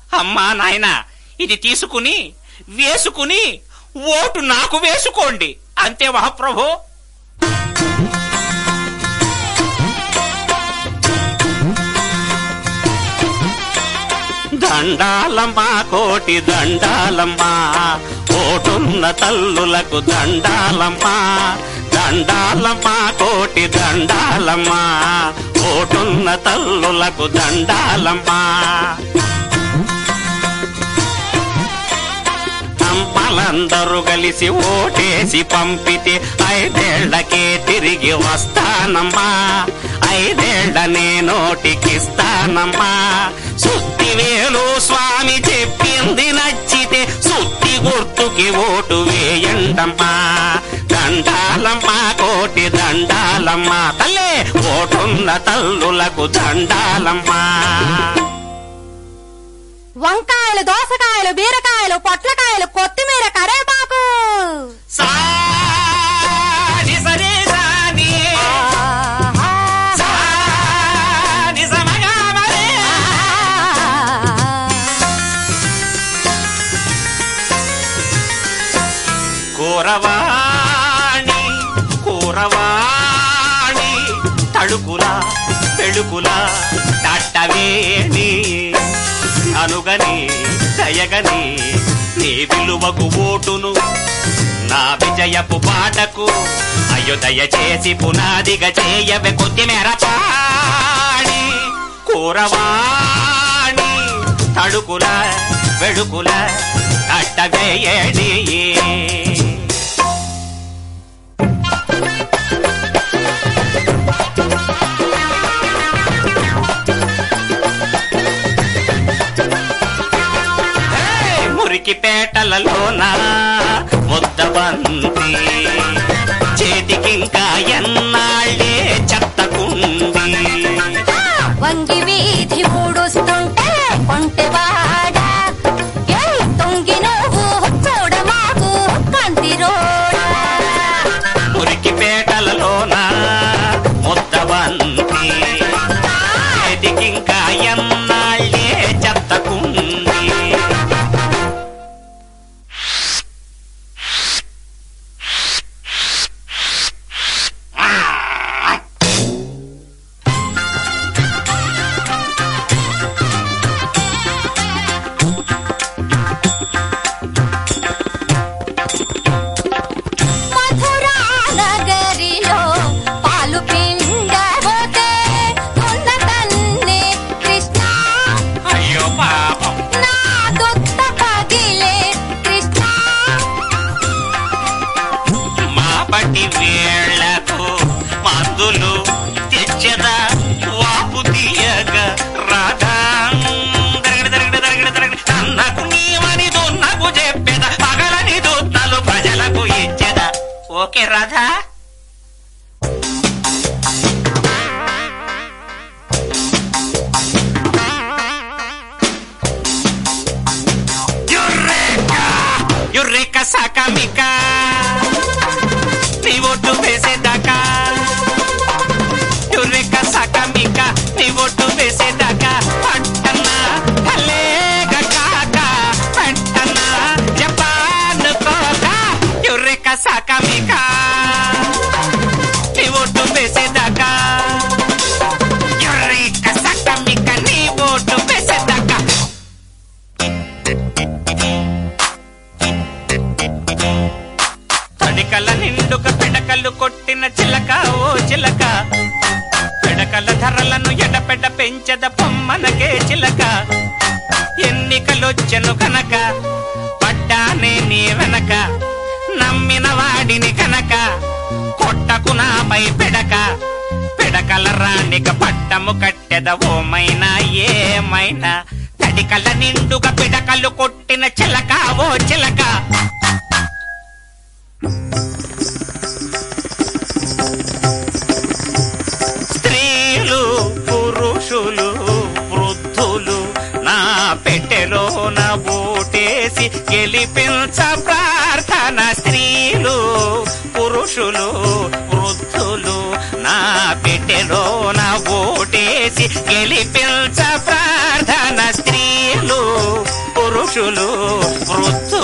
అమ్మా నాయనా ఇది తీసుకుని వేసుకుని ఓటు నాకు వేసుకోండి అంతే మహాప్రభు దండాలమ్మా కోటి దండాలమ్మా ఓటున్న తల్లులకు దండాలమ్మా దండాలమ్మా కోటి దండాలమ్మా ఓటున్న తల్లులకు దండాలమ్మా అమ్మలందరూ కలిసి ఓటేసి పంపితే ఐదేళ్లకే తిరిగి వస్తానమ్మా ఐదేళ్లనే నోటికిస్తానమ్మా సుత్తి వేలు స్వామి చెప్పింది నచ్చితే సుత్తి గుర్తుకి ఓటు వేయండమ్మా దండాలమ్మా కోటి దండాలమ్మా తల్లే ఓటున్న తల్లులకు దండాలమ్మా వంకాయలు దోసకాయలు బీరకాయలు పొట్లకాయలు కొత్తిమీర కరేపాకు సాని సరి సాని సాని సమగా మరే కూరవాణి కూరవాణి తడుకుల పెడుకుల తట్టవేణి అనుగని దయగని నీ విలువకు ఓటును నా విజయపు పాటకు అయ్యో దయచేసి పునాదిగా చేయవే కొద్దిమేర పాడి కూరవాణి తడుకుల వెడుకుల అట్టవేయడి మురికి పేటలలోన ముద్దబంతి చేతికింకా ఎన్నాళ్ళే చెత్తకుంది వంగి వీధి ఊడుస్తుంటే కొంటెవాడ ఏయ్ తొంగి నువ్వు చూడ మాకు కంటి రోడా మురికి పేటలలోన ముద్దబంతి చేతికింకా ఎన్నాళ్ళే చెత్తకుంది మధురా నగరిలో పాలు పిండబోతే ఉన్న తన్నే కృష్ణ అయ్యో పాపం నా దొత్త పగిలే కృష్ణ మా పట్టి వేళ్లకు మందులు తెచ్చదా వాపు తీయగ రాధా దరగడ దరగడ దరగడ దరగడ అన్నకు నీవని దున్నకు చెప్పేద పగలని దుత్తలు ప్రజలకు ఇచ్చేదా ఓకే రాధా యుర్రేకా యుర్రేకా సాకామికా నీ ఓటు వేసేదాకా యుర్రేకా సాకామికా నీ ఓటు వేసేదాకా పట్టణ కలేగ కాక పట్టణ జపాన్ కోక యుర్రేకా సాకామికా నీ ఓటు వేసేదాకా యుర్రేకా సాకామికా నీ ఓటు వేసేదాకా తడికల నిండుక పిడకలు కొట్టిన చిలక ఓ చిలక పిడకల ధరలను ఎడపెడ పెంచద పొమ్మనకే చిలక ఎన్నికలొచ్చెను కనుక పడ్డానే నీ వెనక నమ్మిన వాడిని కనుక కొట్టకు నాపై పిడక పిడకల రాణిక పట్టము కట్టెద ఓమైనా ఏమైనా తడికల నిండుగా పిడకలు కొట్టిన చిలక ఓ చిలక స్త్రీలు పురుషులు వృద్ధులు నా పెట్టెలోన ఓటేసి గెలిపించ ప్రార్థన స్త్రీలు పురుషులు వృద్ధులు నా పెట్టెలోన ఓటేసి గెలిపించ ప్రార్థన స్త్రీలు ఋషులు వృద్ధులు